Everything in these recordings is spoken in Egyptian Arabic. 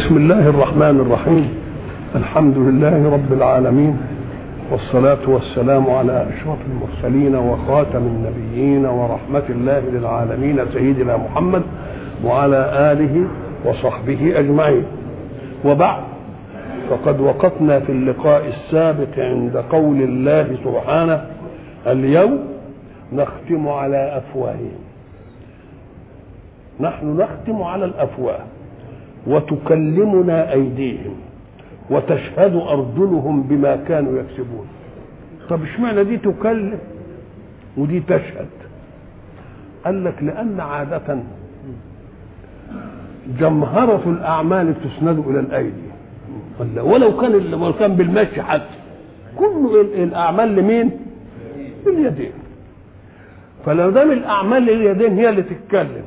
بسم الله الرحمن الرحيم الحمد لله رب العالمين والصلاة والسلام على أشرف المرسلين وخاتم النبيين ورحمة الله للعالمين سيدنا محمد وعلى آله وصحبه أجمعين وبعد فقد وقفنا في اللقاء السابق عند قول الله سبحانه اليوم نختم على أفواههم نحن نختم على الأفواه وتكلمنا أيديهم وتشهد أرجلهم بما كانوا يكسبون طب اشمعنى دي تكلم ودي تشهد قال لك لأن عادة جمهرة الأعمال تسند إلى الأيدي ولا ولو كان ولو كان بالمشي حتى كل الأعمال لمين؟ باليدين فلو دام الأعمال لليدين هي اللي تتكلم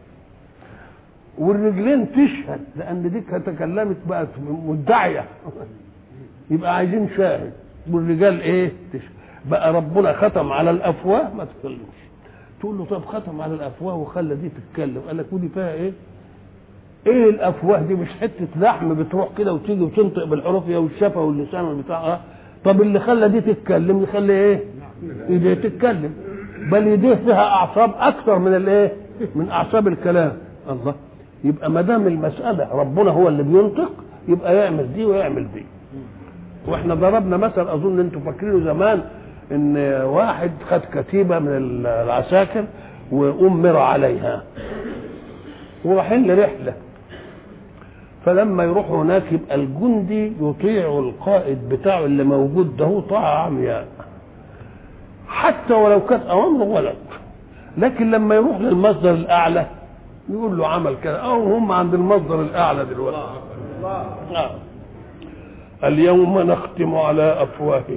والرجلين تشهد لان دي تكلمت بقت مدعيه يبقى عايزين شاهد والرجال ايه تشهد بقى ربنا ختم على الافواه ما تتكلمش تقول له طب ختم على الافواه وخلى دي تتكلم قال لك ودي فيها ايه ايه الافواه دي مش حته لحم بتروح كده وتيجي وتنطق بالحروف يا والشفه واللسان والبتاع طب اللي خلى دي تتكلم يخلي ايه ايديه تتكلم بل ايديه فيها اعصاب اكثر من الايه من اعصاب الكلام الله يبقى ما دام المساله ربنا هو اللي بينطق يبقى يعمل دي ويعمل دي واحنا ضربنا مثل اظن انتم فاكرينه زمان ان واحد خد كتيبه من العساكر وامر عليها ورايحين لرحله فلما يروحوا هناك يبقى الجندي يطيع القائد بتاعه اللي موجود ده طاعه عمياء حتى ولو كانت اوامره غلط لكن لما يروح للمصدر الاعلى يقول له عمل كذا او هم عند المصدر الاعلى دلوقتي الله. الله. اليوم نختم على افواههم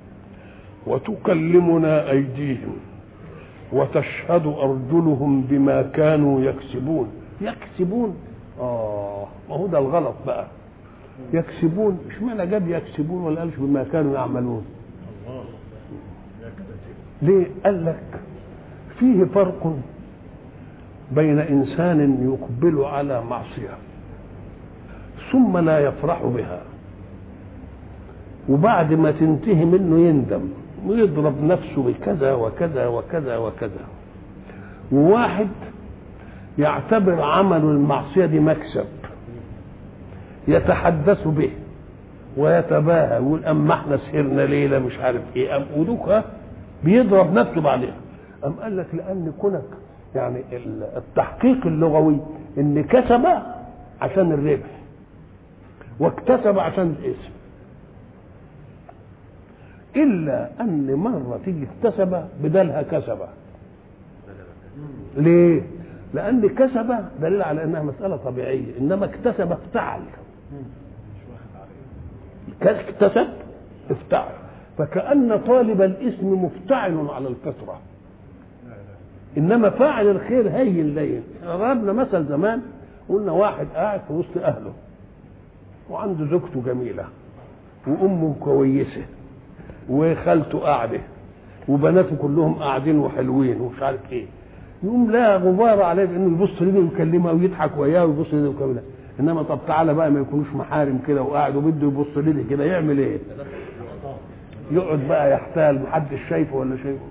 وتكلمنا ايديهم وتشهد ارجلهم بما كانوا يكسبون يكسبون اه ما هو ده الغلط بقى يكسبون اشمعنى جاب يكسبون ولا قالش بما كانوا يعملون ليه قال لك فيه فرق بين انسان يقبل على معصيه ثم لا يفرح بها وبعد ما تنتهي منه يندم ويضرب نفسه بكذا وكذا وكذا وكذا وواحد يعتبر عمل المعصيه دي مكسب يتحدث به ويتباهى ويقول اما احنا سهرنا ليله مش عارف ايه ام ودوك بيضرب نفسه بعدها ام قال لك لان كونك يعني التحقيق اللغوي ان كسب عشان الربح واكتسب عشان الاسم الا ان مره تيجي اكتسب بدلها كسب ليه لان كسب دليل على انها مساله طبيعيه انما اكتسب افتعل اكتسب افتعل فكأن طالب الاسم مفتعل على الفطره انما فاعل الخير هين لين ضربنا مثل زمان قلنا واحد قاعد في وسط اهله وعنده زوجته جميله وامه كويسه وخالته قاعده وبناته كلهم قاعدين وحلوين ومش عارف ايه يقوم لا غبار عليه انه يبص لنا ويكلمها ويضحك وياه ويبص لنا ويكلمها انما طب تعالى بقى ما يكونوش محارم كده وقاعد وبده يبص لنا كده يعمل ايه؟ يقعد بقى يحتال محدش شايفه ولا شايفه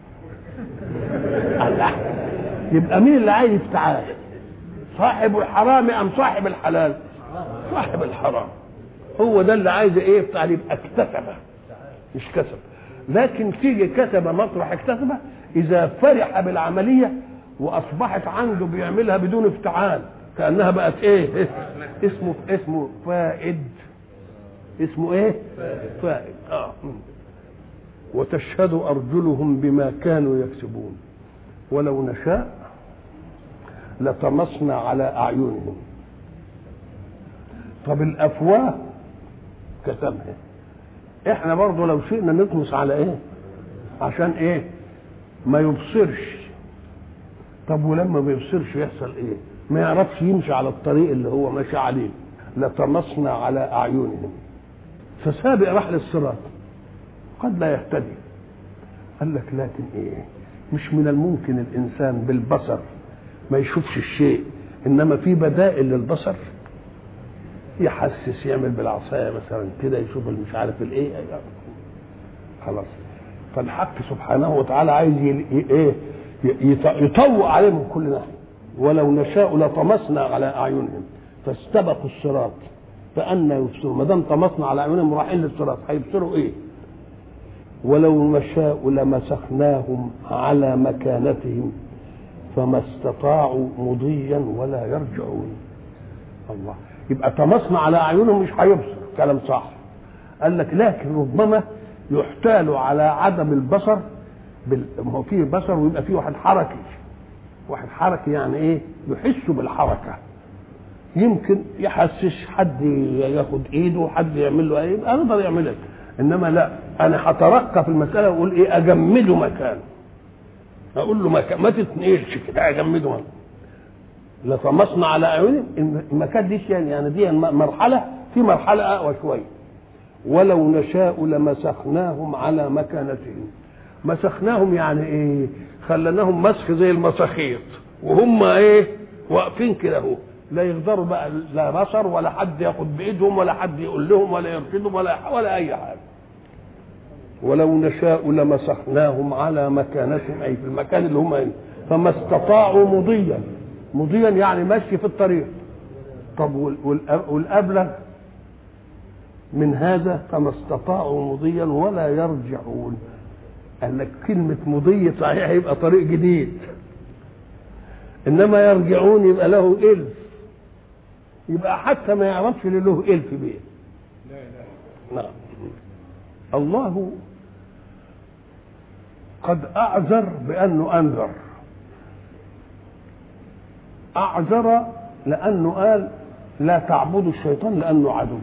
الله يبقى مين اللي عايز افتعال صاحب الحرام ام صاحب الحلال صاحب الحرام هو ده اللي عايز ايه افتعال يبقى اكتسب مش كسب لكن تيجي كسب مطرح اكتسب اذا فرح بالعمليه واصبحت عنده بيعملها بدون افتعال كانها بقت ايه اسمه اسمه فائد اسمه ايه فائد اه وتشهد ارجلهم بما كانوا يكسبون ولو نشاء لطمسنا على اعينهم طب الافواه كتمها احنا برضه لو شئنا نطمس على ايه عشان ايه ما يبصرش طب ولما ما يبصرش يحصل ايه ما يعرفش يمشي على الطريق اللي هو ماشي عليه لطمسنا على اعينهم فسابق راح للصراط قد لا يهتدي قال لك لكن ايه مش من الممكن الانسان بالبصر ما يشوفش الشيء انما في بدائل للبصر يحسس يعمل بالعصايه مثلا كده يشوف مش عارف الايه خلاص فالحق سبحانه وتعالى عايز ايه يطوع عليهم من كل ناحيه ولو نشاء لطمسنا على اعينهم فاستبقوا الصراط فأنا يبصروا ما دام طمسنا على اعينهم رايحين للصراط هيبصروا ايه؟ ولو نشاء لمسخناهم على مكانتهم فما استطاعوا مضيا ولا يرجعون الله يبقى طمسنا على اعينهم مش هيبصر كلام صح قال لك لكن ربما يحتال على عدم البصر بال... هو فيه بصر ويبقى فيه واحد حركي واحد حركي يعني ايه يحس بالحركه يمكن يحسس حد ياخد ايده حد يعمل له ايه اقدر يعملها انما لا انا هترقى في المساله واقول ايه اجمده مكانه اقول له مكان ما تتنقلش كده اجمده مكانه لطمسنا على اعينهم المكان دي يعني يعني دي مرحله في مرحله اقوى شويه ولو نشاء لمسخناهم على مكانتهم مسخناهم يعني ايه خلناهم مسخ زي المساخيط وهم ايه واقفين كده اهو لا يقدروا بقى لا بصر ولا حد ياخد بايدهم ولا حد يقول لهم ولا يرشدهم ولا ولا اي حاجه ولو نشاء لمسخناهم على مكانتهم اي في المكان اللي هم هنا فما استطاعوا مضيا مضيا يعني مشي في الطريق طب والابلغ من هذا فما استطاعوا مضيا ولا يرجعون قال لك كلمة مضي صحيح يبقى طريق جديد إنما يرجعون يبقى له إلف يبقى حتى ما يعرفش اللي له إلف بيه لا لا نعم الله قد أعذر بأنه أنذر أعذر لأنه قال لا تعبدوا الشيطان لأنه عدو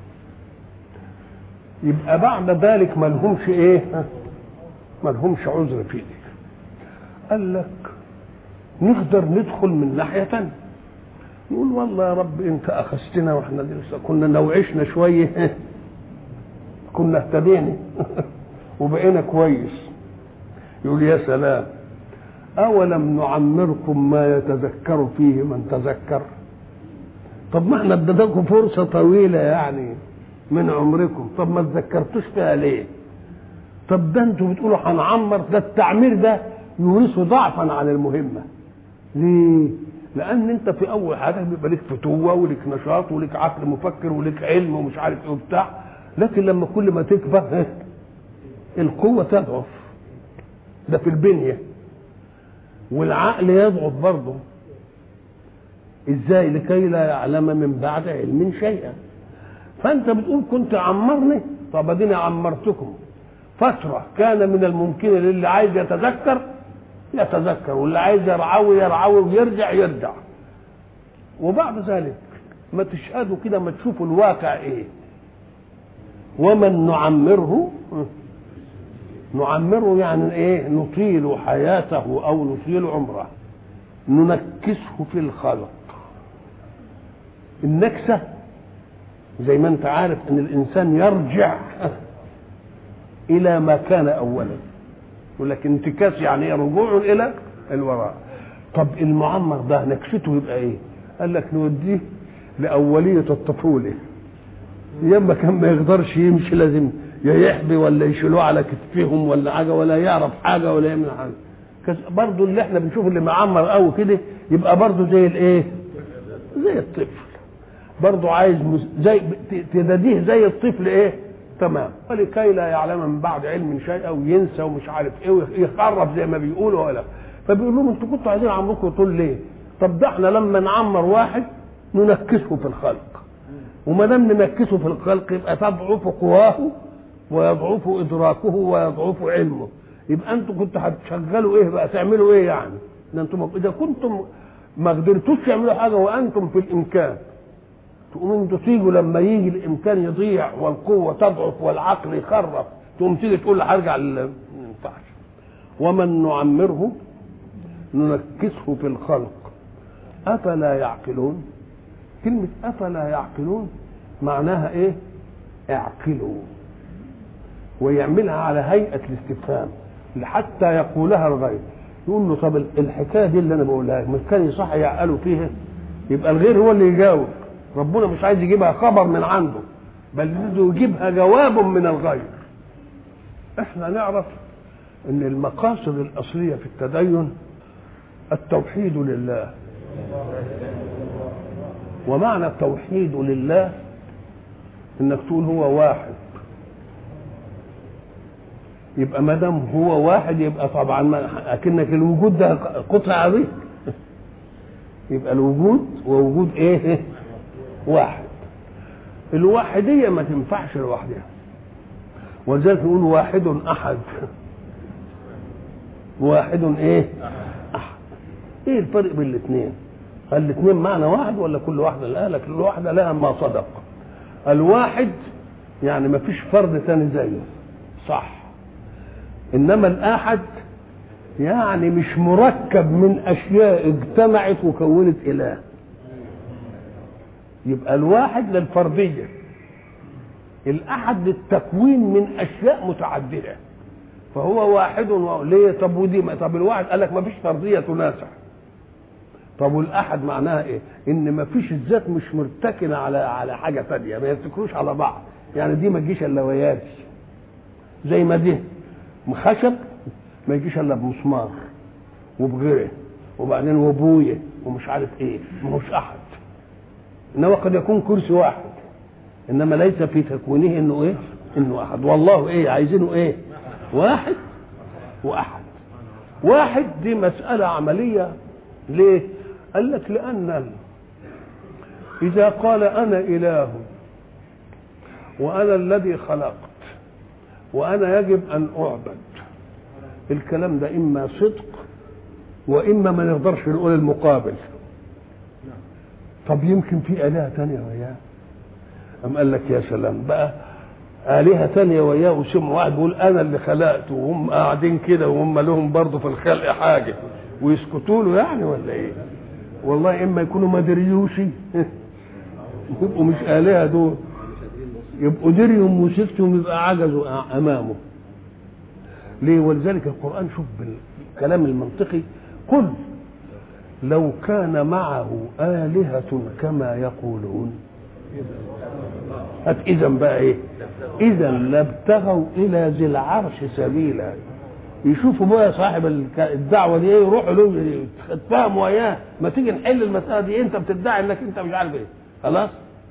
يبقى بعد ذلك ما لهمش ايه ما لهمش عذر في ذلك قال لك نقدر ندخل من ناحية تانية نقول والله يا رب انت اخذتنا واحنا لسه كنا نوعشنا شوية كنا اهتدينا وبقينا كويس يقول يا سلام أولم نعمركم ما يتذكر فيه من تذكر طب ما احنا اديناكم فرصة طويلة يعني من عمركم طب ما تذكرتوش فيها ليه طب ده انتوا بتقولوا هنعمر ده التعمير ده يورث ضعفا عن المهمة ليه لان انت في اول حاجه بيبقى لك فتوه ولك نشاط ولك عقل مفكر ولك علم ومش عارف ايه وبتاع لكن لما كل ما تكبر القوه تضعف ده في البنيه والعقل يضعف برضه ازاي لكي لا يعلم من بعد علم شيئا فانت بتقول كنت عمرني طب اديني عمرتكم فتره كان من الممكن للي عايز يتذكر يتذكر واللي عايز يرعوي يرعوي ويرجع يرجع وبعد ذلك ما تشهدوا كده ما تشوفوا الواقع ايه ومن نعمره نعمره يعني ايه نطيل حياته او نطيل عمره ننكسه في الخلق النكسه زي ما انت عارف ان الانسان يرجع الى ما كان اولا يقول لك انتكاس يعني ايه رجوع الى الوراء طب المعمر ده نكسته يبقى ايه قال لك نوديه لاوليه الطفوله ياما كان ما يقدرش يمشي لازم يا يحبي ولا يشيلوه على كتفهم ولا حاجه ولا يعرف حاجه ولا يعمل حاجه برضه اللي احنا بنشوف اللي معمر قوي كده يبقى برضه زي الايه زي الطفل برضه عايز زي تداديه زي الطفل ايه تمام ولكي لا يعلم من بعد علم شيئا وينسى ومش عارف ايه ويخرب زي ما بيقولوا ولا فبيقول لهم انتوا كنتوا عايزين عمركم طول ليه؟ طب ده احنا لما نعمر واحد ننكسه في الخلق وما دام ننكسه في الخلق يبقى تضعف قواه ويضعف ادراكه ويضعف علمه يبقى انتوا كنتوا هتشغلوا ايه بقى تعملوا ايه يعني؟ ده انتم اذا كنتم ما قدرتوش تعملوا حاجه وانتم في الامكان تقوموا انتوا تيجوا لما يجي الامكان يضيع والقوه تضعف والعقل يخرف تقوم تيجي تقول هرجع ما ينفعش ومن نعمره ننكسه في الخلق افلا يعقلون كلمه افلا يعقلون معناها ايه اعقلوا ويعملها على هيئه الاستفهام حتى يقولها الغير يقول له طب الحكايه دي اللي انا بقولها ما كان يصح يعقلوا فيها يبقى الغير هو اللي يجاوب ربنا مش عايز يجيبها خبر من عنده بل بده يجيبها جواب من الغير احنا نعرف ان المقاصد الاصليه في التدين التوحيد لله ومعنى التوحيد لله انك تقول هو واحد يبقى ما دام هو واحد يبقى طبعا ما اكنك الوجود ده قطع عظيم يبقى الوجود ووجود ايه واحد الواحديه ما تنفعش لوحدها ولذلك نقول واحد احد واحد ايه احد ايه الفرق بين الاثنين هل الاثنين معنى واحد ولا كل واحده لا لك كل واحده لها ما صدق الواحد يعني ما فيش فرد ثاني زيه صح انما الاحد يعني مش مركب من اشياء اجتمعت وكونت اله يبقى الواحد للفرديه الاحد للتكوين من اشياء متعدده فهو واحد و... ليه طب ودي طب الواحد قال لك ما فيش فرديه تناسع طب والاحد معناها ايه ان ما فيش الذات مش مرتكنه على على حاجه ثانيه ما يفتكروش على بعض يعني دي ما تجيش الا وياك زي ما دي خشب ما يجيش الا بمسمار وبغيره وبعدين وبويه ومش عارف ايه مش احد انما قد يكون كرسي واحد انما ليس في تكوينه انه ايه انه احد والله ايه عايزينه ايه واحد واحد واحد دي مساله عمليه ليه قال لك لان اذا قال انا اله وانا الذي خلقت وانا يجب ان اعبد الكلام ده اما صدق واما ما نقدرش نقول المقابل طب يمكن في الهه تانية وياه أم قال لك يا سلام بقى آلهة تانية وياه وسمع واحد بيقول أنا اللي خلقته وهم قاعدين كده وهم لهم برضه في الخلق حاجة ويسكتوا له يعني ولا إيه؟ والله إما يكونوا ما دريوشي يبقوا مش آلهة دول يبقوا دريهم وسكتهم يبقى عجزوا أمامه ليه ولذلك القرآن شوف بالكلام المنطقي قل لو كان معه آلهة كما يقولون هات إذا بقى إيه؟ إذا لابتغوا إلى ذي العرش سبيلا يشوفوا بقى صاحب الدعوة دي إيه يروحوا له يتفاهموا وياه ما تيجي نحل المسألة دي أنت بتدعي إنك أنت مش عارف إيه خلاص؟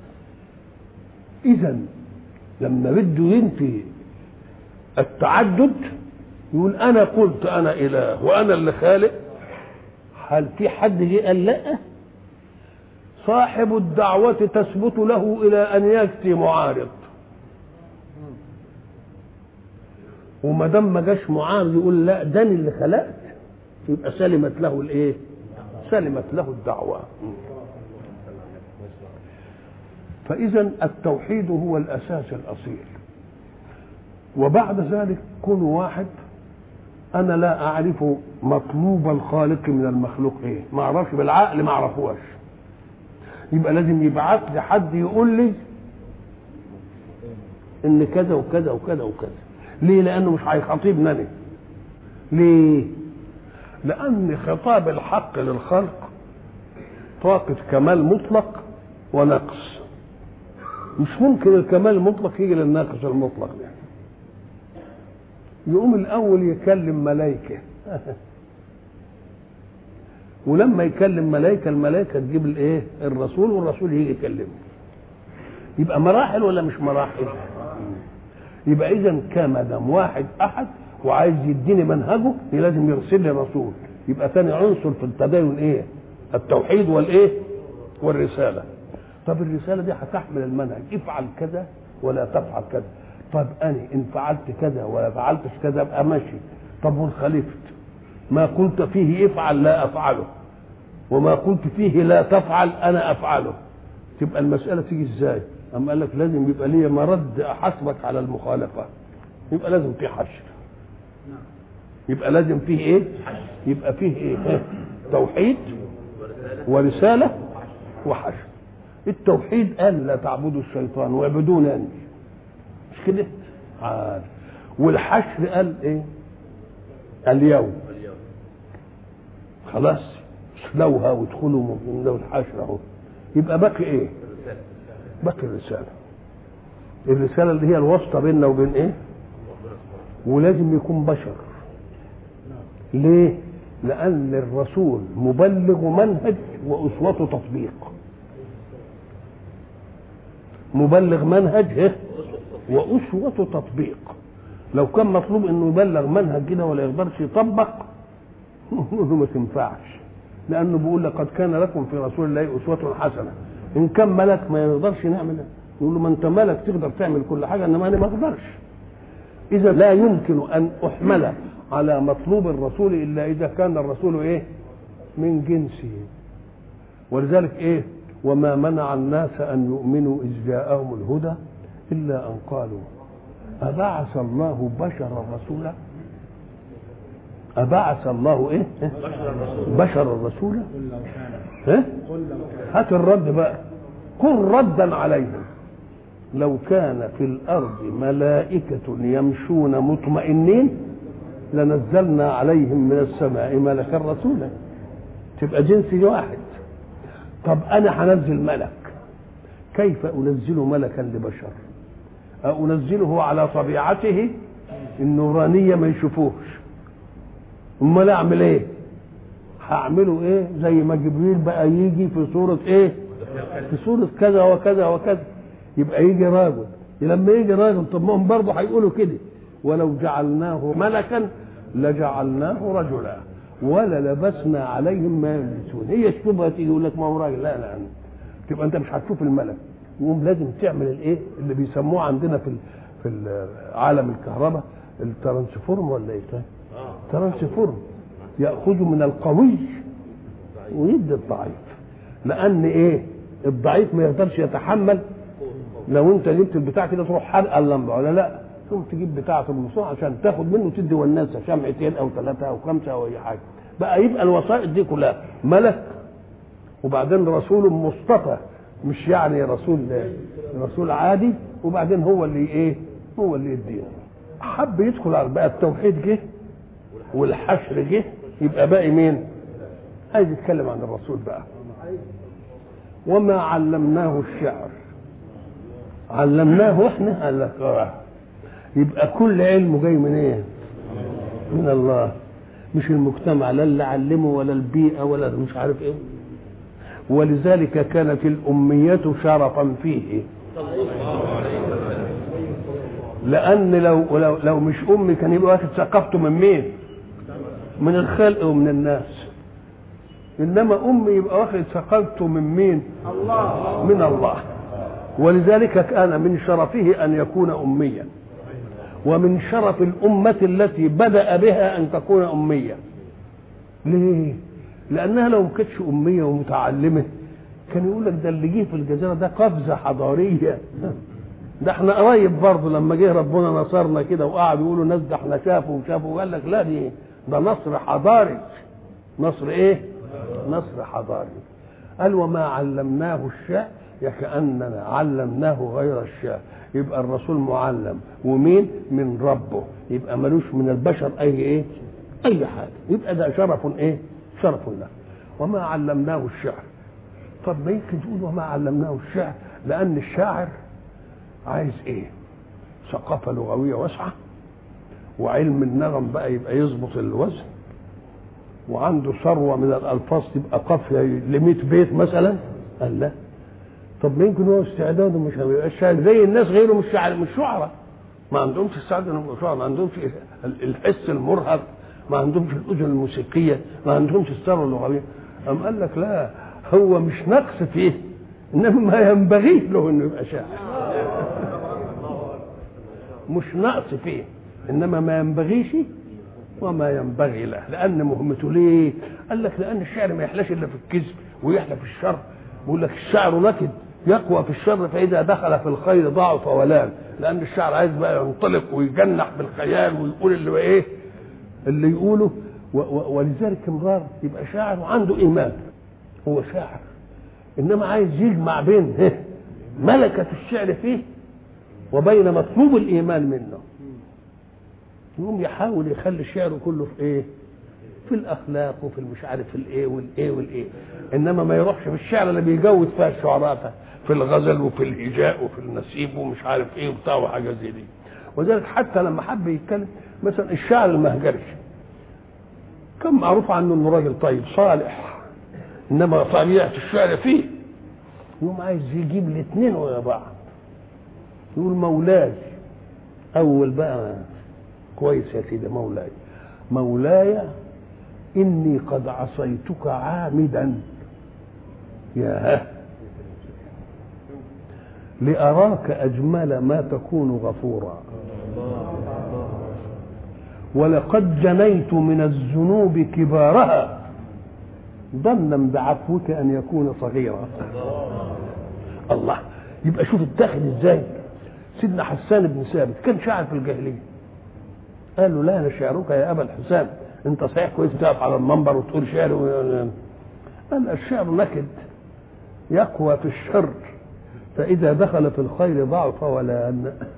إذا لما بده ينفي التعدد يقول أنا قلت أنا إله وأنا اللي خالق هل في حد جه قال لا صاحب الدعوة تثبت له إلى أن يأتي معارض وما دام ما جاش معارض يقول لا ده اللي خلقت يبقى سلمت له الايه؟ سلمت له الدعوة فإذا التوحيد هو الأساس الأصيل وبعد ذلك كل واحد انا لا اعرف مطلوب الخالق من المخلوق ايه ما اعرفش بالعقل ما اعرفوش يبقى لازم يبعث لي حد يقول لي ان كذا وكذا وكذا وكذا ليه لانه مش هيخاطبني انا ليه لان خطاب الحق للخلق طاقة كمال مطلق ونقص مش ممكن الكمال المطلق يجي للناقص المطلق ده يقوم الاول يكلم ملائكه ولما يكلم ملائكه الملائكه تجيب الايه الرسول والرسول يجي يكلمه يبقى مراحل ولا مش مراحل يبقى اذا كما دام واحد احد وعايز يديني منهجه لازم يرسل لي رسول يبقى ثاني عنصر في التدين ايه التوحيد والايه والرساله طب الرساله دي هتحمل المنهج افعل كذا ولا تفعل كذا طب انا ان فعلت كذا ولا فعلتش كذا ابقى ماشي طب والخليفه ما قلت فيه افعل لا افعله وما قلت فيه لا تفعل انا افعله تبقى المساله تيجي ازاي اما قال لك لازم يبقى ليا مرد احاسبك على المخالفه يبقى لازم في حشر يبقى لازم فيه ايه يبقى فيه ايه توحيد ورساله وحشر التوحيد قال لا تعبدوا الشيطان واعبدونني اني مش كده عارف والحشر قال ايه اليوم خلاص اصلوها وادخلوا من له الحشر اهو يبقى باقي ايه باقي الرسالة الرسالة اللي هي الواسطة بيننا وبين ايه ولازم يكون بشر ليه لأن الرسول مبلغ منهج وأسوته تطبيق مبلغ منهج إيه؟ وأسوته تطبيق لو كان مطلوب انه يبلغ منهج كده ولا يقدرش يطبق نقول ما تنفعش لانه بيقول لقد كان لكم في رسول الله اسوه حسنه ان كان ملك ما يقدرش نعمل يقول له ما انت ملك تقدر تعمل كل حاجه انما انا ما اقدرش اذا لا يمكن ان احمل على مطلوب الرسول الا اذا كان الرسول ايه من جنسه ولذلك ايه وما منع الناس ان يؤمنوا اذ جاءهم الهدى الا ان قالوا أبعث الله بشرا رسولا أبعث الله إيه؟ بشرا رسولا إيه؟ هات الرد بقى قل ردا عليهم لو كان في الأرض ملائكة يمشون مطمئنين لنزلنا عليهم من السماء ملكا رسولا تبقى جنسي واحد طب أنا هنزل ملك كيف أنزل ملكا لبشر أنزله على طبيعته النورانية ما يشوفوش امال اعمل ايه هعمله ايه زي ما جبريل بقى يجي في صورة ايه في صورة كذا وكذا وكذا يبقى يجي راجل لما يجي راجل طب ما هم برضه هيقولوا كده ولو جعلناه ملكا لجعلناه رجلا ولا لبسنا عليهم ما يلبسون هي الشبهه تيجي يقول لك ما هو راجل لا لا تبقى انت مش هتشوف الملك يقوم لازم تعمل الايه اللي بيسموه عندنا في في عالم الكهرباء الترانسفورم ولا ايه ترانسفورم ياخذ من القوي ويدي الضعيف لان ايه الضعيف ما يقدرش يتحمل لو انت جبت البتاع كده تروح حرق اللمبه ولا لا ثم تجيب بتاعه المصنع عشان تاخد منه تدي والناس شمعتين او ثلاثه او خمسه او اي حاجه بقى يبقى الوسائط دي كلها ملك وبعدين رسول مصطفى مش يعني رسول رسول عادي وبعدين هو اللي ايه هو اللي يدينا حب يدخل على بقى التوحيد جه والحشر جه يبقى باقي مين عايز يتكلم عن الرسول بقى وما علمناه الشعر علمناه احنا قال لك اه يبقى كل علمه جاي من ايه من الله مش المجتمع لا اللي علمه ولا البيئه ولا مش عارف ايه ولذلك كانت الأمية شرفا فيه لأن لو لو, لو مش أمي كان يبقى واخد ثقافته من مين؟ من الخلق ومن الناس إنما أمي يبقى واخد ثقافته من مين؟ الله من الله ولذلك كان من شرفه أن يكون أميا ومن شرف الأمة التي بدأ بها أن تكون أمية ليه؟ لانها لو ما كانتش اميه ومتعلمه كان يقول لك ده اللي جه في الجزيره ده قفزه حضاريه ده احنا قريب برضه لما جه ربنا نصرنا كده وقعد يقولوا ناس ده احنا شافوا وشافوا وقال لك لا دي ده نصر حضاري نصر ايه؟ نصر حضاري قال وما علمناه الشعر كأننا علمناه غير الشعر يبقى الرسول معلم ومين من ربه يبقى ملوش من البشر اي ايه اي حاجه يبقى ده شرف ايه شرف له وما علمناه الشعر طب ما يمكن تقول وما علمناه الشعر لان الشاعر عايز ايه ثقافه لغويه واسعه وعلم النغم بقى يبقى يظبط الوزن وعنده ثروه من الالفاظ تبقى قافيه ل 100 بيت مثلا قال لا طب ما يمكن هو استعداده مش هيبقى شاعر زي الناس غيره مش شاعر مش شعراء ما عندهمش استعداد انهم يبقوا شعراء ما عندهمش الحس المرهف ما عندهمش الاذن الموسيقيه ما عندهمش الثروه اللغويه أم قال لك لا هو مش نقص فيه انما ما ينبغي له انه يبقى شاعر مش نقص فيه انما ما ينبغيش وما ينبغي له لان مهمته ليه قال لك لان الشعر ما يحلاش الا في الكذب ويحلى في الشر بيقول لك الشعر نكد يقوى في الشر فاذا دخل في الخير ضعف ولان لان الشعر عايز بقى ينطلق ويجنح بالخيال ويقول اللي ايه اللي يقوله ولذلك امرار يبقى شاعر وعنده ايمان هو شاعر انما عايز يجمع بين ملكه الشعر فيه وبين مطلوب الايمان منه يقوم يحاول يخلي الشعر كله في ايه في الاخلاق وفي المش عارف الايه والايه والايه انما ما يروحش في الشعر اللي بيجود فيها الشعراء في الغزل وفي الهجاء وفي النسيب ومش عارف ايه وبتاع وحاجه زي دي وذلك حتى لما حب يتكلم مثلا الشاعر المهجري كان معروف عنه انه راجل طيب صالح انما طبيعه الشعر فيه يقوم عايز يجيب الاثنين ويا بعض يقول مولاي اول بقى كويس يا سيدي مولاي مولاي اني قد عصيتك عامدا يا لأراك أجمل ما تكون غفورا ولقد جنيت من الذنوب كبارها ظنا بعفوك أن يكون صغيرا الله يبقى شوف اتخذ ازاي سيدنا حسان بن ثابت كان شاعر في الجاهليه قال له لا انا شعرك يا ابا الحسام انت صحيح كويس تقف على المنبر وتقول شعر قال الشعر نكد يقوى في الشر فإذا دخل في الخير ضعف ولا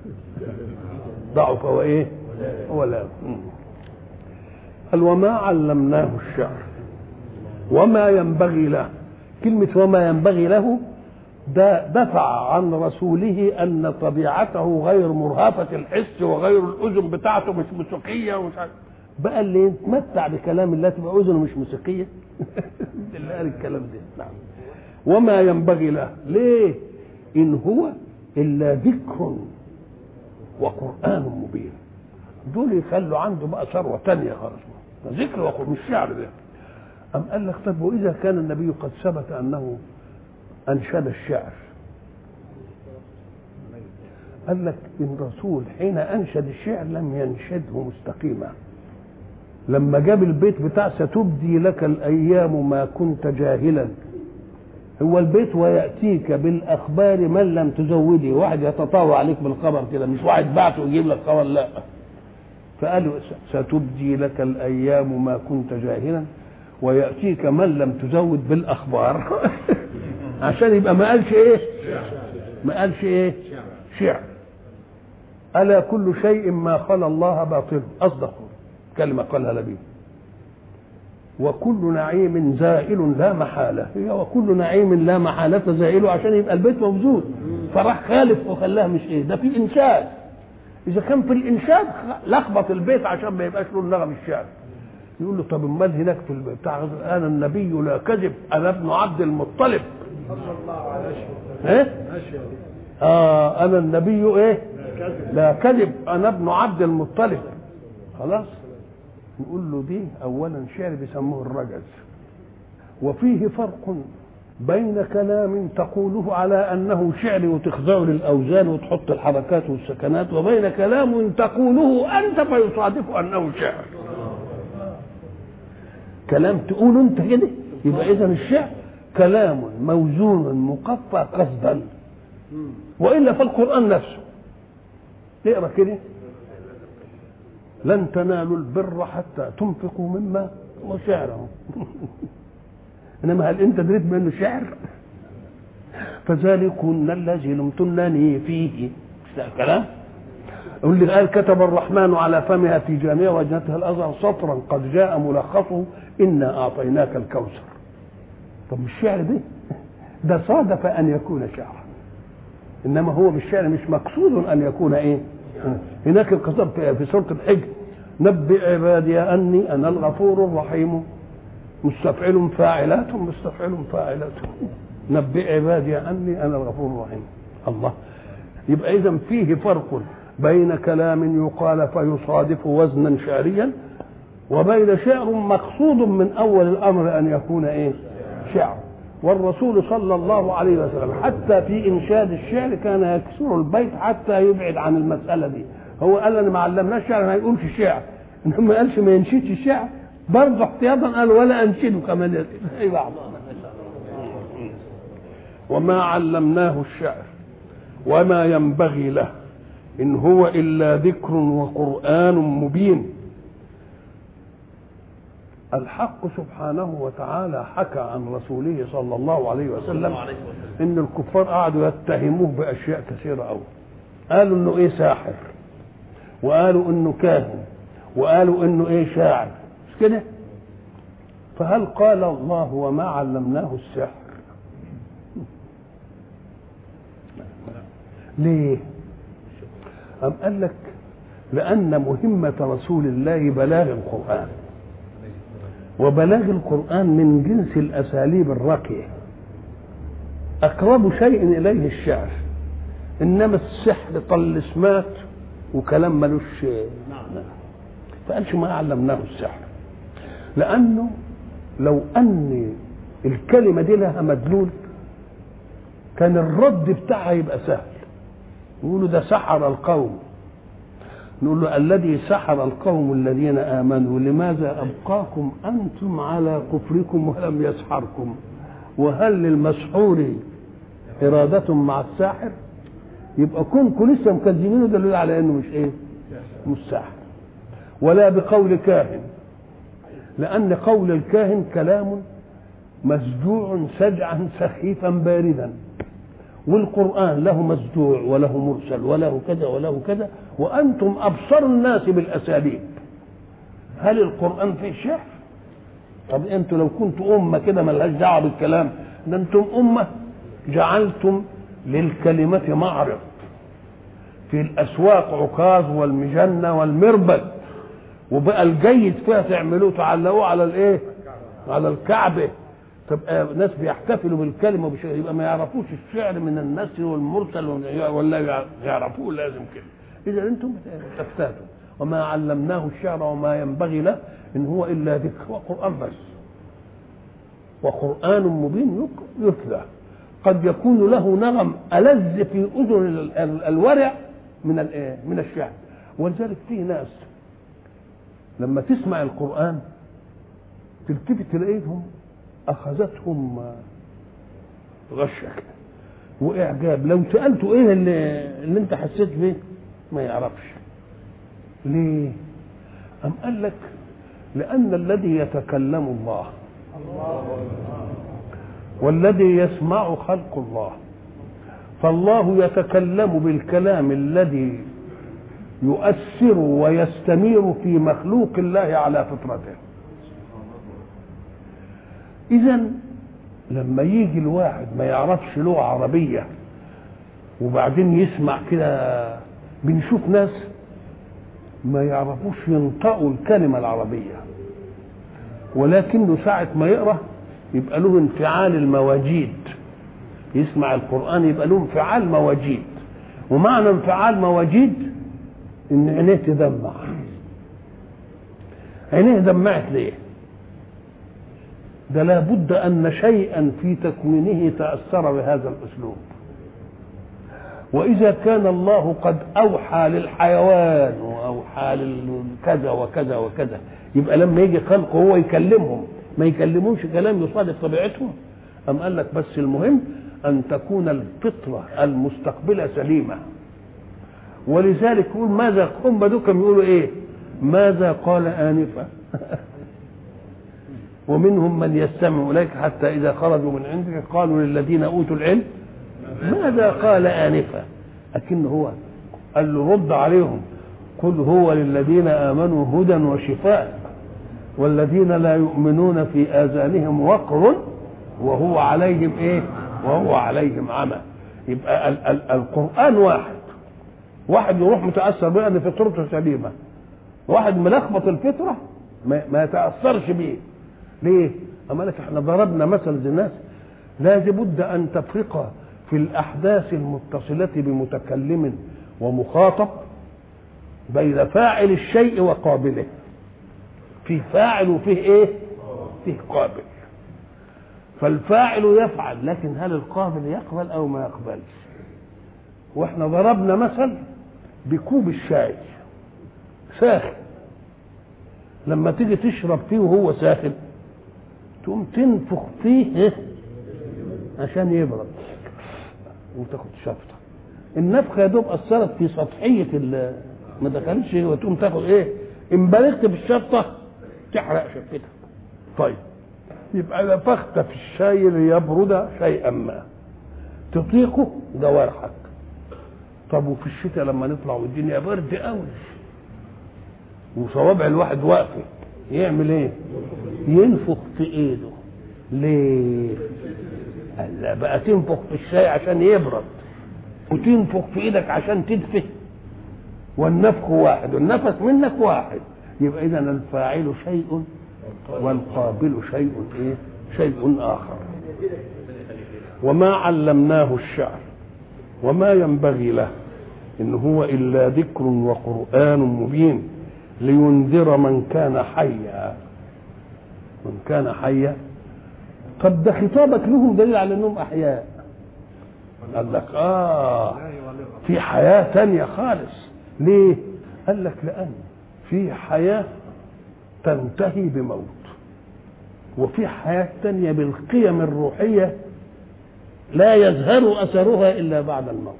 ضعف وإيه ولا قال وما علمناه الشعر وما ينبغي له كلمة وما ينبغي له ده دفع عن رسوله أن طبيعته غير مرهفة الحس وغير الأذن بتاعته مش موسيقية ومش عارف بقى اللي يتمتع بكلام الله تبقى أذنه مش موسيقية اللي قال الكلام ده نعم وما ينبغي له ليه إن هو إلا ذكر وقرآن مبين دول يخلوا عنده بقى ثروة تانية خالص ذكر وقرآن مش شعر ده أم قال لك طب وإذا كان النبي قد ثبت أنه أنشد الشعر قال لك إن رسول حين أنشد الشعر لم ينشده مستقيما لما جاب البيت بتاع ستبدي لك الأيام ما كنت جاهلا هو البيت ويأتيك بالأخبار من لم تزودي واحد يتطاوع عليك بالخبر كده مش واحد بعته ويجيب لك خبر لا فقالوا ستبدي لك الأيام ما كنت جاهلا ويأتيك من لم تزود بالأخبار عشان يبقى ما قالش ايه ما قالش ايه شعر ألا كل شيء ما خلا الله باطل أصدق كلمة قالها لبيب وكل نعيم زائل لا محالة هي وكل نعيم لا محالة زائل عشان يبقى البيت موجود فراح خالف وخلاها مش ايه ده في إنشاد إذا كان في الإنشاد لخبط البيت عشان ما يبقاش له النغم الشعر يقول له طب امال هناك في بتاع انا النبي لا كذب انا ابن عبد المطلب صلى الله عليه وسلم ايه اه انا النبي ايه لا كذب انا ابن عبد المطلب خلاص نقول له دي اولا شعر بيسموه الرجز وفيه فرق بين كلام تقوله على انه شعر وتخضعه للاوزان وتحط الحركات والسكنات وبين كلام تقوله انت فيصادف انه شعر كلام تقوله انت كده يبقى اذا الشعر كلام موزون مقفى قصدا والا فالقران نفسه اقرا كده لن تنالوا البر حتى تنفقوا مما وشعره انما هل انت دريت منه شعر فذلكن الذي لمتنني فيه مش ده الكلام واللي قال كتب الرحمن على فمها في جامعة وجنتها الأزهر سطرا قد جاء ملخصه إنا أعطيناك الكوثر طب مش شعر ده ده صادف أن يكون شعرا إنما هو بالشعر مش مقصود أن يكون إيه هناك الكتاب في سورة الحج نبئ عبادي أني أنا الغفور الرحيم مستفعل فاعلات مستفعل فاعلات نبئ عبادي أني أنا الغفور الرحيم الله يبقى إذا فيه فرق بين كلام يقال فيصادف وزنا شعريا وبين شعر مقصود من اول الامر ان يكون ايه شعر والرسول صلى الله عليه وسلم حتى في انشاد الشعر كان يكسر البيت حتى يبعد عن المساله دي هو قال انا ما علمناش شعر ما يقولش شعر انما ما قالش ما ينشدش الشعر برضه احتياطا قال ولا انشده كمان اي بعض وما علمناه الشعر وما ينبغي له إن هو إلا ذكر وقرآن مبين الحق سبحانه وتعالى حكى عن رسوله صلى الله عليه وسلم إن الكفار قعدوا يتهموه بأشياء كثيرة أوي قالوا إنه إيه ساحر وقالوا إنه كاهن وقالوا إنه إيه شاعر مش كده فهل قال الله وما علمناه السحر ليه أم قال لك لأن مهمة رسول الله بلاغ القرآن وبلاغ القرآن من جنس الأساليب الراقية أقرب شيء إليه الشعر إنما السحر طلسمات وكلام ملوش فقالش ما علمناه السحر لأنه لو أن الكلمة دي لها مدلول كان الرد بتاعها يبقى سهل يقولوا ده سحر القوم نقول له الذي سحر القوم الذين آمنوا لماذا أبقاكم أنتم على كفركم ولم يسحركم وهل للمسحور إرادة مع الساحر يبقى كونكم لسه مكذبينه دليل على انه مش ايه مش ساحر ولا بقول كاهن لان قول الكاهن كلام مسجوع سجعا سخيفا باردا والقرآن له مسجوع وله مرسل وله كذا وله كذا وأنتم أبصر الناس بالأساليب هل القرآن فيه شعر؟ طب أنتوا لو كنتوا أمة كده ملهاش دعوة بالكلام ده أنتم أمة جعلتم للكلمة معرض في الأسواق عكاظ والمجنة والمربد وبقى الجيد فيها تعملوه تعلقوه على الايه؟ على الكعبة تبقى ناس بيحتفلوا بالكلمة وبش... يبقى ما يعرفوش الشعر من النثر والمرسل ولا يعرفوه لازم كده إذا أنتم تفتاتوا وما علمناه الشعر وما ينبغي له إن هو إلا ذكر وقرآن بس وقرآن مبين يتلى قد يكون له نغم ألذ في أذن الورع من من الشعر ولذلك في ناس لما تسمع القرآن تلتفت تلاقيهم أخذتهم غشة وإعجاب لو سألته إيه اللي, اللي أنت حسيت بيه ما يعرفش ليه أم قال لك لأن الذي يتكلم الله والذي يسمع خلق الله فالله يتكلم بالكلام الذي يؤثر ويستمير في مخلوق الله على فطرته اذا لما يجي الواحد ما يعرفش لغه عربيه وبعدين يسمع كده بنشوف ناس ما يعرفوش ينطقوا الكلمه العربيه ولكنه ساعه ما يقرا يبقى له انفعال المواجيد يسمع القران يبقى له انفعال مواجيد ومعنى انفعال مواجيد ان عينيه تدمع عينيه دمعت ليه ده لابد ان شيئا في تكوينه تاثر بهذا الاسلوب واذا كان الله قد اوحى للحيوان واوحى لكذا وكذا وكذا يبقى لما يجي خلقه هو يكلمهم ما يكلموش كلام يصادف طبيعتهم ام قال لك بس المهم ان تكون الفطره المستقبله سليمه ولذلك يقول ماذا هم بدوكم يقولوا ايه ماذا قال انفا ومنهم من يستمع اليك حتى اذا خرجوا من عندك قالوا للذين اوتوا العلم ماذا قال انفا لكن هو قال له رد عليهم قل هو للذين امنوا هدى وشفاء والذين لا يؤمنون في اذانهم وقر وهو عليهم ايه وهو عليهم عمى يبقى ال- ال- القران واحد واحد يروح متاثر بيه ان فطرته سليمه واحد ملخبط الفطره ما, ما يتاثرش بيه ليه؟ أما لك احنا ضربنا مثل للناس لا بد أن تفرق في الأحداث المتصلة بمتكلم ومخاطب بين فاعل الشيء وقابله فيه فاعل وفيه ايه؟ فيه قابل فالفاعل يفعل لكن هل القابل يقبل او ما يقبلش واحنا ضربنا مثل بكوب الشاي ساخن لما تيجي تشرب فيه وهو ساخن تقوم تنفخ فيه إيه؟ عشان يبرد وتاخد شفطه النفخه يا دوب اثرت في سطحيه ال ما دخلتش وتقوم تاخد ايه ان بالغت بالشفطه تحرق شفتها طيب يبقى نفخت في الشاي ليبرد شيئا ما تطيقه جوارحك طب وفي الشتاء لما نطلع والدنيا برد قوي وصوابع الواحد واقفه يعمل ايه ينفخ في ايده ليه قال لا بقى تنفخ في الشاي عشان يبرد وتنفخ في ايدك عشان تدفه والنفخ واحد والنفس منك واحد يبقى اذا الفاعل شيء والقابل شيء ايه شيء اخر وما علمناه الشعر وما ينبغي له ان هو الا ذكر وقران مبين لينذر من كان حيا من كان حيا طب ده خطابك لهم دليل على انهم احياء قال لك اه في حياه تانية خالص ليه قال لك لان في حياه تنتهي بموت وفي حياه تانية بالقيم الروحيه لا يظهر اثرها الا بعد الموت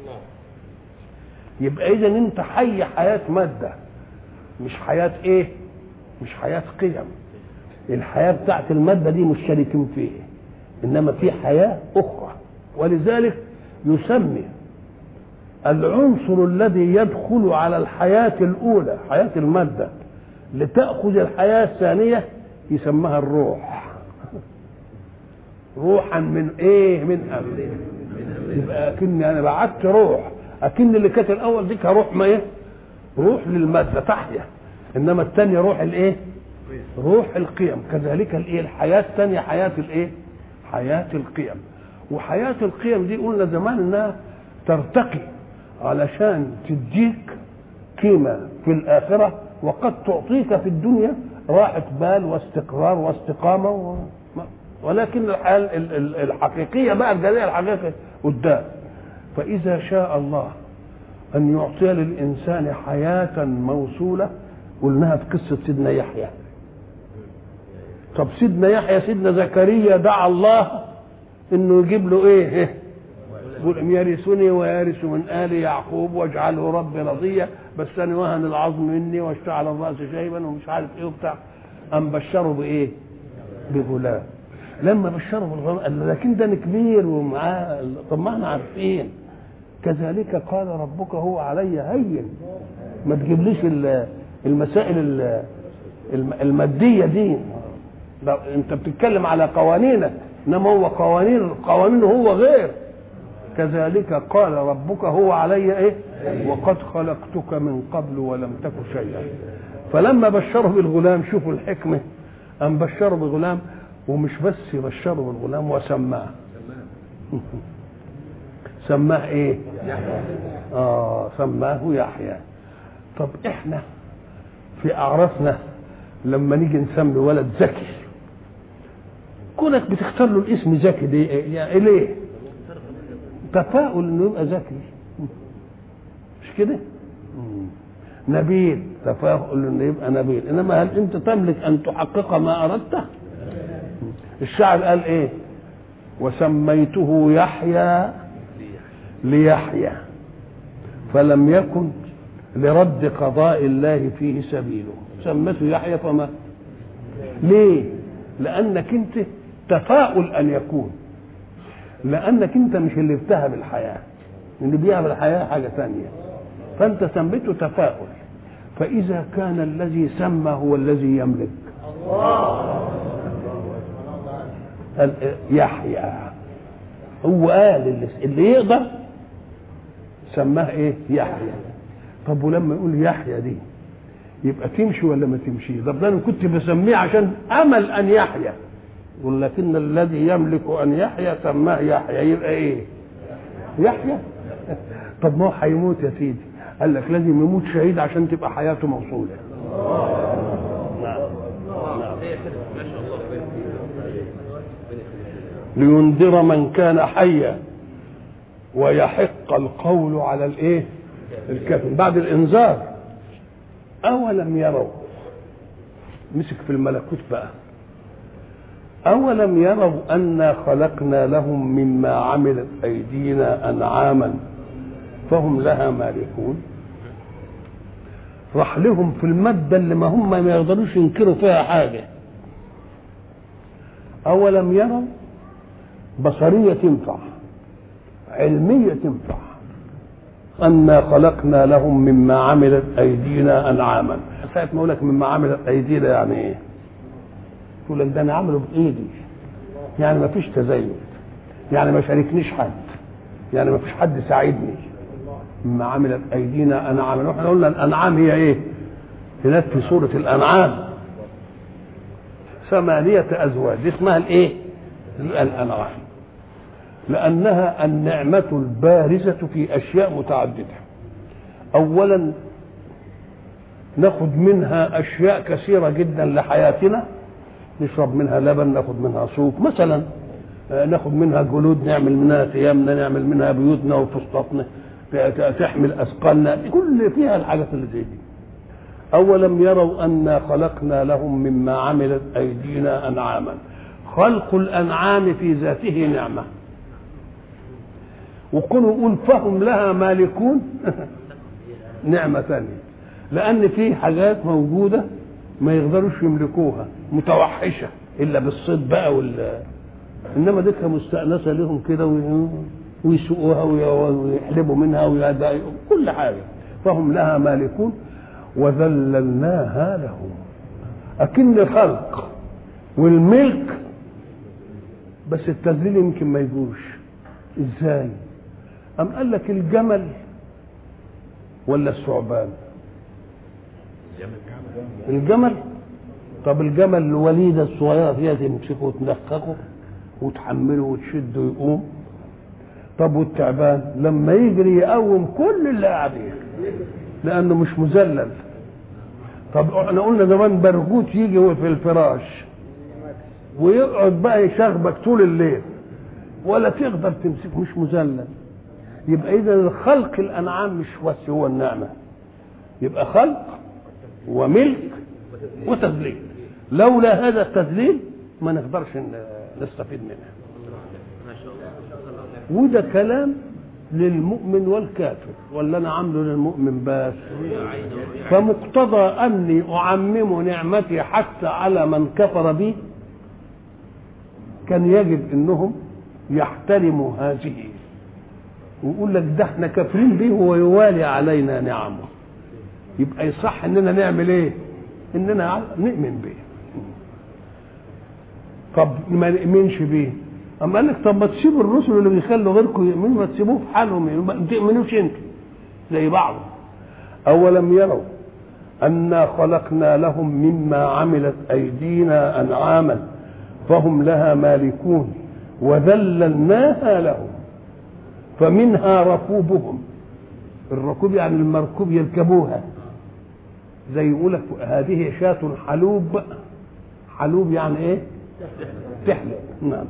يبقى اذا انت حي حياه ماده مش حياه ايه مش حياه قيم الحياه بتاعت الماده دي مشتركين فيها انما في حياه اخرى ولذلك يسمي العنصر الذي يدخل على الحياه الاولى حياه الماده لتاخذ الحياه الثانيه يسمها الروح روحا من ايه من امر يبقى اكني انا بعت روح اكن اللي كانت الاول دي كروح ما ايه روح للماده تحيا انما الثانيه روح الايه روح القيم كذلك الايه الحياه الثانيه حياه الايه حياه القيم وحياه القيم دي قلنا زمان انها ترتقي علشان تديك قيمه في الاخره وقد تعطيك في الدنيا راحه بال واستقرار واستقامه و... ولكن الحياه الحقيقيه بقى الجزاء الحقيقي قدام فإذا شاء الله أن يعطي للإنسان حياة موصولة قلناها في قصة سيدنا يحيى طب سيدنا يحيى سيدنا زكريا دعا الله انه يجيب له ايه يقول يرثني ويرث من ال يعقوب واجعله ربي رضيا بس انا وهن العظم مني واشتعل الراس شيبا ومش عارف ايه وبتاع ام بشره بايه بغلام لما بشره بالغلام قال لكن ده كبير ومعاه طب ما احنا عارفين كذلك قال ربك هو علي هين ما تجيبليش المسائل الماديه دي انت بتتكلم على قوانينك انما هو قوانين قوانينه هو غير كذلك قال ربك هو علي ايه وقد خلقتك من قبل ولم تك شيئا فلما بشره بالغلام شوفوا الحكمه أم بشره بغلام ومش بس يبشره بالغلام وسماه سماه ايه اه سماه يحيى طب احنا في اعراسنا لما نيجي نسمي ولد زكي كونك بتختار له الاسم زكي دي يعني ليه تفاؤل انه يبقى ذكي مش كده نبيل تفاؤل انه يبقى نبيل انما هل انت تملك ان تحقق ما اردته الشاعر قال ايه وسميته يحيى ليحيى فلم يكن لرد قضاء الله فيه سبيله سمته يحيى فما ليه لانك انت تفاؤل ان يكون لانك انت مش اللي بتهب الحياه اللي بيهب الحياه حاجه ثانيه فانت سميته تفاؤل فاذا كان الذي سمى هو الذي يملك قال يحيى هو قال اللي, اللي يقدر سماه ايه يحيى طب ولما يقول يحيى دي يبقى تمشي ولا ما تمشي طب ده انا كنت بسميه عشان امل ان يحيى ولكن الذي يملك ان يحيى سماه يحيى يبقى ايه يحيى طب ما هو هيموت يا سيدي قال لك لازم يموت شهيد عشان تبقى حياته موصوله نعم نعم لينذر من كان حيا ويحق القول على الايه الكافر بعد الانذار اولم يروا مسك في الملكوت بقى أولم يروا أنا خلقنا لهم مما عملت أيدينا أنعاما فهم لها مالكون راح لهم في المادة اللي ما هم ما يقدروش ينكروا فيها حاجة أولم يروا بصرية تنفع علمية تنفع أنا خلقنا لهم مما عملت أيدينا أنعاما ساعة ما أقول لك مما عملت أيدينا يعني إيه؟ يقول لك ده انا عامله بايدي يعني ما فيش تزين يعني ما شاركنيش حد يعني ما فيش حد ساعدني مما عملت ايدينا انعام واحنا قلنا الانعام هي ايه هناك في سوره الانعام ثمانيه ازواج دي اسمها الايه الانعام لانها النعمه البارزه في اشياء متعدده اولا ناخد منها اشياء كثيره جدا لحياتنا نشرب منها لبن ناخد منها صوف مثلا آه، ناخد منها جلود نعمل منها ثيابنا نعمل منها بيوتنا وفسطاطنا ت- ت- تحمل اثقالنا كل فيها الحاجات اللي زي دي اولم يروا انا خلقنا لهم مما عملت ايدينا انعاما خلق الانعام في ذاته نعمه وكونوا يقول فهم لها مالكون نعمه ثانيه لان في حاجات موجوده ما يقدروش يملكوها متوحشه الا بالصيد بقى وال انما دي مستانسه لهم كده وي- ويسوقوها وي- ويحلبوا منها ويدعوا كل حاجه فهم لها مالكون وذللناها لهم اكن الخلق والملك بس التذليل يمكن ما يجوش ازاي ام قال لك الجمل ولا الثعبان الجمل طب الجمل الوليدة الصغيرة فيها تمسكه وتنخخه وتحمله وتشده ويقوم طب والتعبان لما يجري يقوم كل اللي قاعدين لأنه مش مذلل طب احنا قلنا زمان برغوت يجي في الفراش ويقعد بقى يشغبك طول الليل ولا تقدر تمسكه مش مذلل يبقى اذا الخلق الانعام مش بس هو النعمه يبقى خلق وملك وتذليل لولا هذا التذليل ما نقدرش ن- نستفيد منها وده كلام للمؤمن والكافر ولا انا عامله للمؤمن بس فمقتضى اني اعمم نعمتي حتى على من كفر بي كان يجب انهم يحترموا هذه ويقول لك ده احنا كافرين به ويوالي علينا نعمه يبقى يصح اننا نعمل ايه اننا نؤمن به طب ما نؤمنش بيه اما قال لك طب ما تسيبوا الرسل اللي بيخلوا غيركم يؤمنوا ما تسيبوه في حالهم ما تؤمنوش انتوا زي بعض اولم يروا انا خلقنا لهم مما عملت ايدينا انعاما فهم لها مالكون وذللناها لهم فمنها ركوبهم الركوب يعني المركوب يركبوها زي يقول لك هذه شاة حلوب حلوب يعني ايه تحلب نعم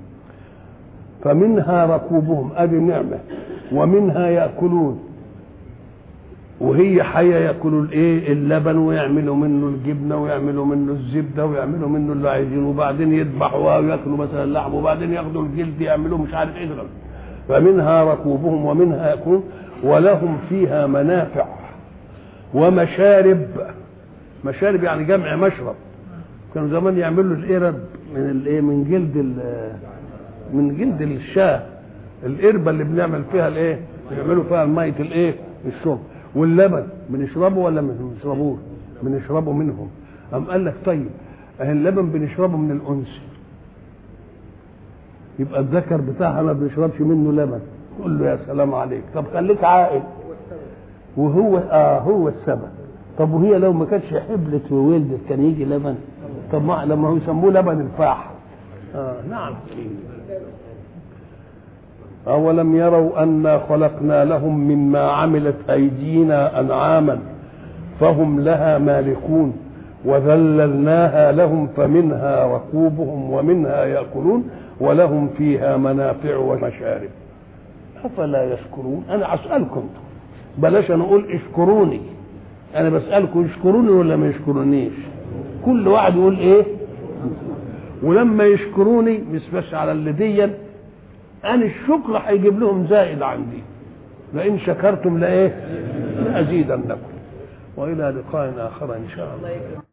فمنها ركوبهم ادي نعمه ومنها ياكلون وهي حيه ياكلوا الايه اللبن ويعملوا منه الجبنه ويعملوا منه الزبده ويعملوا منه اللي عايزينه وبعدين يذبحوها وياكلوا مثلا اللحم وبعدين ياخدوا الجلد يعملوا مش عارف ايه ده. فمنها ركوبهم ومنها ياكلون ولهم فيها منافع ومشارب مشارب يعني جمع مشرب كانوا زمان يعملوا القرب من الايه من جلد ال- من جلد الشاه القربه اللي بنعمل فيها الايه بنعملوا فيها ميه الايه الشرب واللبن بنشربه ولا ما بنشربوش بنشربه منهم قام قال لك طيب اهي اللبن بنشربه من الانثى يبقى الذكر بتاعها ما بيشربش منه لبن تقول له يا سلام عليك طب خليك عاقل وهو اه هو السبب طب وهي لو ما كانتش حبلت وولدت كان يجي لبن طب ما لما هو يسموه لبن الفاح آه نعم أولم يروا أنا خلقنا لهم مما عملت أيدينا أنعاما فهم لها مالكون وذللناها لهم فمنها ركوبهم ومنها يأكلون ولهم فيها منافع ومشارب أفلا يشكرون أنا أسألكم بلاش أنا أقول اشكروني أنا بسألكم يشكروني ولا ما يشكرونيش كل واحد يقول إيه ولما يشكروني مش بس على اللي ديا أنا الشكر هيجيب لهم زائد عندي لئن شكرتم لإيه لأزيدنكم وإلى لقاء آخر إن شاء الله